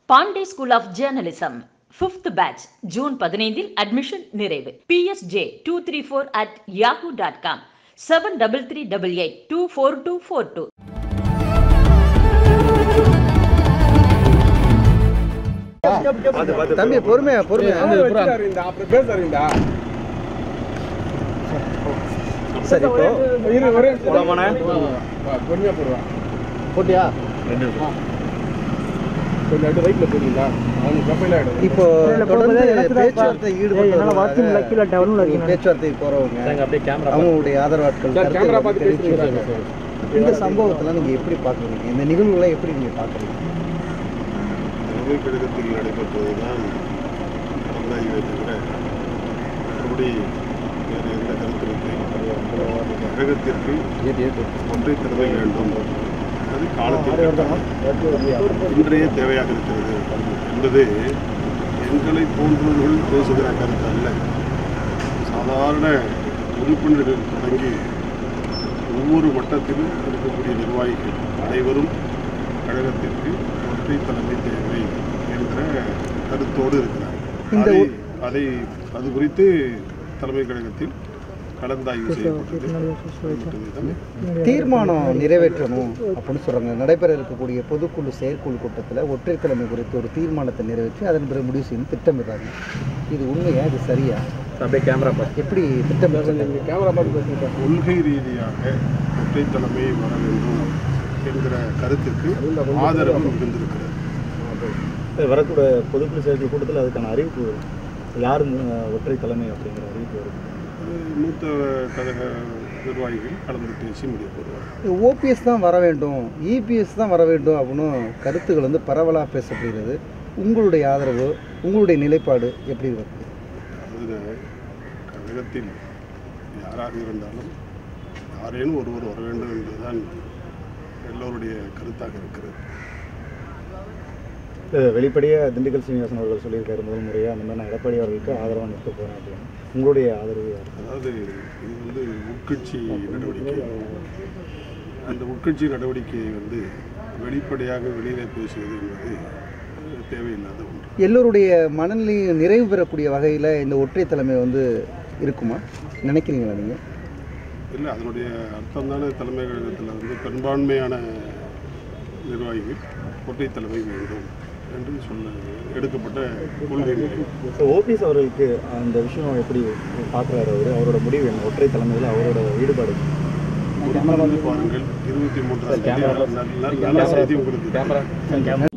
Pandey school of journalism fifth batch June பதினைந்தில் admission நிறைவு PSJ two three four at Yahoo dot com seven double three double eight two four two four two தம்பி பொறுமையா பொறுமையா அப்புறம் பேசுறீங்கடா சரி இப்போ இரு ஒரே பொறுமையா போடுவான் போட்டியா கொஞ்சம் அப்படியே ரைட்ல போறீங்களா அவங்க கப்பையில ஆயிடும் இப்போ தொடர்ந்து பேச்சுவார்த்தை ஈடுபட்டு பேச்சுவார்த்தைக்கு போறவங்க அவங்களுடைய ஆதரவாட்கள் சார், கேமரா கருத்துக்களை பார்த்து தெரிவிச்சுக்கிறாங்க. பேசுங்க இந்த சம்பவத்தெல்லாம் நீங்க எப்படி பாக்குறீங்க இந்த நிகழ்வுகளை எப்படி நீங்க பாக்குறீங்க தலைமை கழகத்தில் நடைபெற்றதுதான் கலந்தாய்வை தவிர மற்றபடி வேறு எந்த கருத்திருக்கை கழகத்திற்கு ஒன்றை தலைமை வேண்டும் அது காலத்திற்கு இன்றைய தேவையாக இருக்கிறது என்பது எங்களை போன்றவர்கள் பேசுகிற கருத்து அல்ல சாதாரண உறுப்பினர்கள் தொடங்கி ஒவ்வொரு வட்டத்திலும் இருக்கக்கூடிய நிர்வாகிகள் அனைவரும் கழகத்திற்கு ஒற்றை தலைமை தேவை என்ற கருத்தோடு இருக்கிறார் இந்த அதை ஒ- அதை அது குறித்து தலைமை கழகத்தில் கலந்தாய்வு செய்யப்பட்டது செய்யப்பட்டதுதான் தீர்மானம் நிறைவேற்றணும் அப்படின்னு சொல்றாங்க நடைபெற இருக்கக்கூடிய பொதுக்குழு செயற்குழு கூட்டத்தில் ஒற்றை தலைமை குறித்து ஒரு தீர்மானத்தை நிறைவேற்றி அதன் பிறகு முடிவு செய்யணும் திட்டமிடுறாங்க இது உண்மையா இது சரியா அப்படியே கேமரா பார்த்து எப்படி திட்டமிடுறாங்க கேமரா பார்த்து பேசுங்க கொள்கை ரீதியாக ஒற்றை தலைமை வர வேண்டும் என்கிற கருத்துக்கு ஆதரவு மிகுந்திருக்கிறது வரக்கூடிய பொதுக்குழு செயற்குழு கூட்டத்தில் அதுக்கான அறிவிப்பு வரும் யார் அஹ், ஒற்றை தலைமை அப்படிங்கிற அறிவிப்பு வரும் அது மூத்த கழக நிர்வாகிகள் கலந்து பேசி முடிவு போடுவார் ஓபிஎஸ் தான் வர வேண்டும் இபிஎஸ் தான் வர வேண்டும் அப்படின்னு கருத்துக்கள் வந்து பரவலாக பேசப்படுகிறது உங்களுடைய ஆதரவு உங்களுடைய நிலைப்பாடு எப்படி இருக்கு அதில் கழகத்தில் யாராக இருந்தாலும் யாரேனும் ஒருவர் வர வேண்டும் என்பதுதான் எல்லோருடைய கருத்தாக இருக்கிறது அஹ், வெளிப்படையாக திண்டுக்கல் சீனிவாசன் அவர்கள் சொல்லியிருக்காரு முதல் முறையாக அந்த மாதிரி நான் எடப்பாடி அவர்களுக்கு ஆதரவாக நிற்க போகிறேன் அப்படின்னு உங்களுடைய ஆதரவு யார் அதாவது இது வந்து உட்கட்சி நடவடிக்கை அந்த உட்கட்சி நடவடிக்கையை வந்து வெளிப்படையாக வெளியிலே பேசுவது என்பது அஹ், தேவையில்லாத ஒன்று எல்லோருடைய மனநிலையும் நிறைவு பெறக்கூடிய வகையில் இந்த ஒற்றை தலைமை வந்து இருக்குமா நினைக்கிறீங்களா நீங்கள் இல்லை அதனுடைய அர்த்தம் தானே தலைமை கழகத்தில் வந்து பெரும்பான்மையான நிர்வாகிகள் ஒற்றை தலைமை வேண்டும் என்று சொல்ல எடுக்கப்பட்ட கொள்கை முடிவு. ஸோ ஓபிஎஸ் அவர்களுக்கு அந்த விஷயம் எப்படி பார்க்குறாரு அவர் அவரோட முடிவு என்ன ஒற்றை தலைமையில் அவரோட ஈடுபாடு பொறுத்திருந்து பாருங்கள் இருபத்தி மூன்றாம் தேதி நல்ல நல்ல செய்தி உங்களுக்கு கேமரா